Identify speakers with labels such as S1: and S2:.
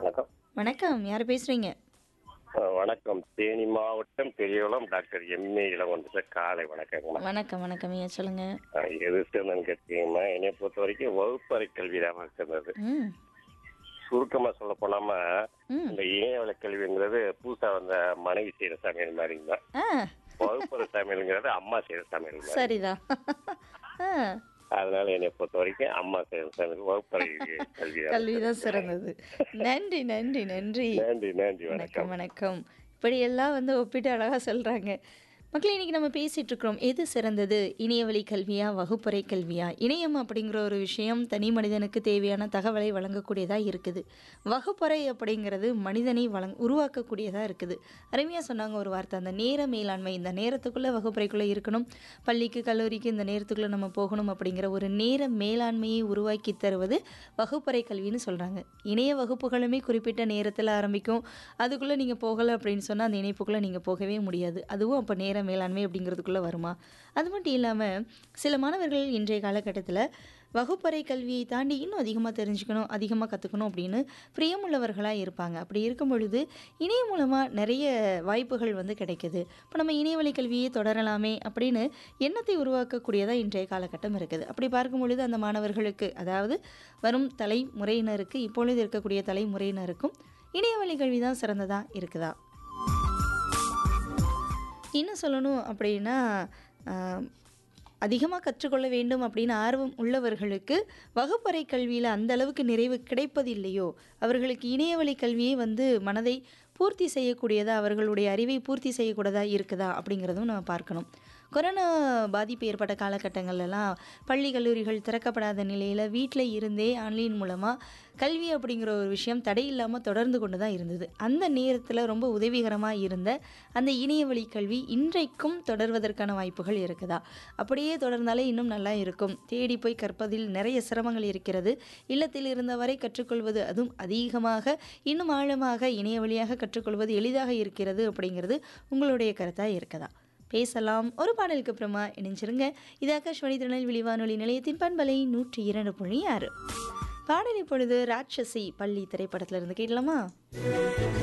S1: வணக்கம்
S2: வணக்கம் யார் பேசுறீங்க
S1: அஹ் வணக்கம் தேனி மாவட்டம் பெரியகுளம் டாக்டர் எம்ஏ இளவந்த காலை வணக்கங்கம்மா
S2: வணக்கம் வணக்கம் ஐயா சொல்லுங்க
S1: அஹ் எது சிறந்தன்னு கேட்டீங்கம்மா என்னை பொறுத்த வரைக்கும் வகுப்பறை கல்வி தான் சிறந்தது
S2: ம்
S1: சுருக்கமா சொல்ல போனாமா
S2: ம்
S1: இந்த இணையவள கல்விங்கிறது புதுசா வந்த மனைவி செய்யற சமையல் மாதிரி தான்
S2: ஆ
S1: வகுப்பறை சமையலுங்கிறது அம்மா செய்யற சமையல் மாதிரி
S2: சரிதான் ஆ
S1: அதனால என்னை பொறுத்த வரைக்கும் அம்மா செய்யற சமையல் வகுப்பறை கல்வி தான்
S2: கல்விதான் சிறந்தது நன்றி நன்றி நன்றி
S1: நன்றி நன்றி வணக்கம்
S2: வணக்கம் வணக்கம் இப்படியெல்லாம் வந்து ஒப்பிட்டு அழகாக சொல்கிறாங்க மக்களே இன்னைக்கு நம்ம பேசிட்டு இருக்கிறோம் எது சிறந்தது இணையவழி கல்வியா வகுப்பறை கல்வியா இணையம் அப்படிங்கிற ஒரு விஷயம் தனி மனிதனுக்கு தேவையான தகவலை வழங்கக்கூடியதாக இருக்குது வகுப்பறை அப்படிங்கிறது மனிதனை வழங் உருவாக்கக்கூடியதாக இருக்குது அருமையாக சொன்னாங்க ஒரு வார்த்தை அந்த நேர மேலாண்மை இந்த நேரத்துக்குள்ளே வகுப்பறைக்குள்ளே இருக்கணும் பள்ளிக்கு கல்லூரிக்கு இந்த நேரத்துக்குள்ளே நம்ம போகணும் அப்படிங்கிற ஒரு நேர மேலாண்மையை உருவாக்கி தருவது வகுப்பறை கல்வின்னு சொல்கிறாங்க இணைய வகுப்புகளுமே குறிப்பிட்ட நேரத்தில் ஆரம்பிக்கும் அதுக்குள்ளே நீங்கள் போகலை அப்படின்னு சொன்னால் அந்த இணைப்புக்குள்ளே நீங்கள் போகவே முடியாது அதுவும் அப்போ நேர மேலாண்மை அப்படிங்கிறதுக்குள்ளே வருமா அது மட்டும் இல்லாமல் சில மாணவர்கள் இன்றைய காலகட்டத்தில் வகுப்பறை கல்வியை தாண்டி இன்னும் அதிகமாக தெரிஞ்சுக்கணும் அதிகமாக கற்றுக்கணும் அப்படின்னு பிரியமுள்ளவர்களாக இருப்பாங்க அப்படி இருக்கும் பொழுது இணையம் மூலமாக நிறைய வாய்ப்புகள் வந்து கிடைக்குது இப்போ நம்ம இணையவழி கல்வியை தொடரலாமே அப்படின்னு எண்ணத்தை உருவாக்கக்கூடியதாக இன்றைய காலகட்டம் இருக்குது அப்படி பார்க்கும் பொழுது அந்த மாணவர்களுக்கு அதாவது வரும் தலைமுறையினருக்கு இப்பொழுது இருக்கக்கூடிய தலைமுறையினருக்கும் இணையவழி கல்வி தான் சிறந்ததா இருக்குதா இன்னும் சொல்லணும் அப்படின்னா அதிகமாக கற்றுக்கொள்ள வேண்டும் அப்படின்னு ஆர்வம் உள்ளவர்களுக்கு வகுப்பறை கல்வியில் அந்த அளவுக்கு நிறைவு கிடைப்பதில்லையோ அவர்களுக்கு இணையவழி கல்வியே வந்து மனதை பூர்த்தி செய்யக்கூடியதா அவர்களுடைய அறிவை பூர்த்தி செய்யக்கூடியதா இருக்குதா அப்படிங்கிறதும் நம்ம பார்க்கணும் கொரோனா பாதிப்பு ஏற்பட்ட காலகட்டங்கள்லாம் பள்ளி கல்லூரிகள் திறக்கப்படாத நிலையில் வீட்டில் இருந்தே ஆன்லைன் மூலமாக கல்வி அப்படிங்கிற ஒரு விஷயம் தடை இல்லாமல் தொடர்ந்து கொண்டு தான் இருந்தது அந்த நேரத்தில் ரொம்ப உதவிகரமாக இருந்த அந்த இணையவழி கல்வி இன்றைக்கும் தொடர்வதற்கான வாய்ப்புகள் இருக்குதா அப்படியே தொடர்ந்தாலே இன்னும் நல்லா இருக்கும் தேடி போய் கற்பதில் நிறைய சிரமங்கள் இருக்கிறது இல்லத்தில் இருந்தவரை கற்றுக்கொள்வது அதுவும் அதிகமாக இன்னும் ஆழமாக இணைய வழியாக கற்றுக்கொள்வது எளிதாக இருக்கிறது அப்படிங்கிறது உங்களுடைய கருத்தாக இருக்குதா பேசலாம் ஒரு பாடலுக்கு அப்புறமா இணைஞ்சிருங்க இது ஆகாஷ்வாணி திருநெல்வேலி வானொலி நிலையத்தின் பண்பலை நூற்றி இரண்டு புள்ளி ஆறு பாடல் இப்பொழுது ராட்சசி பள்ளி திரைப்படத்துல இருந்து கேட்கலாமா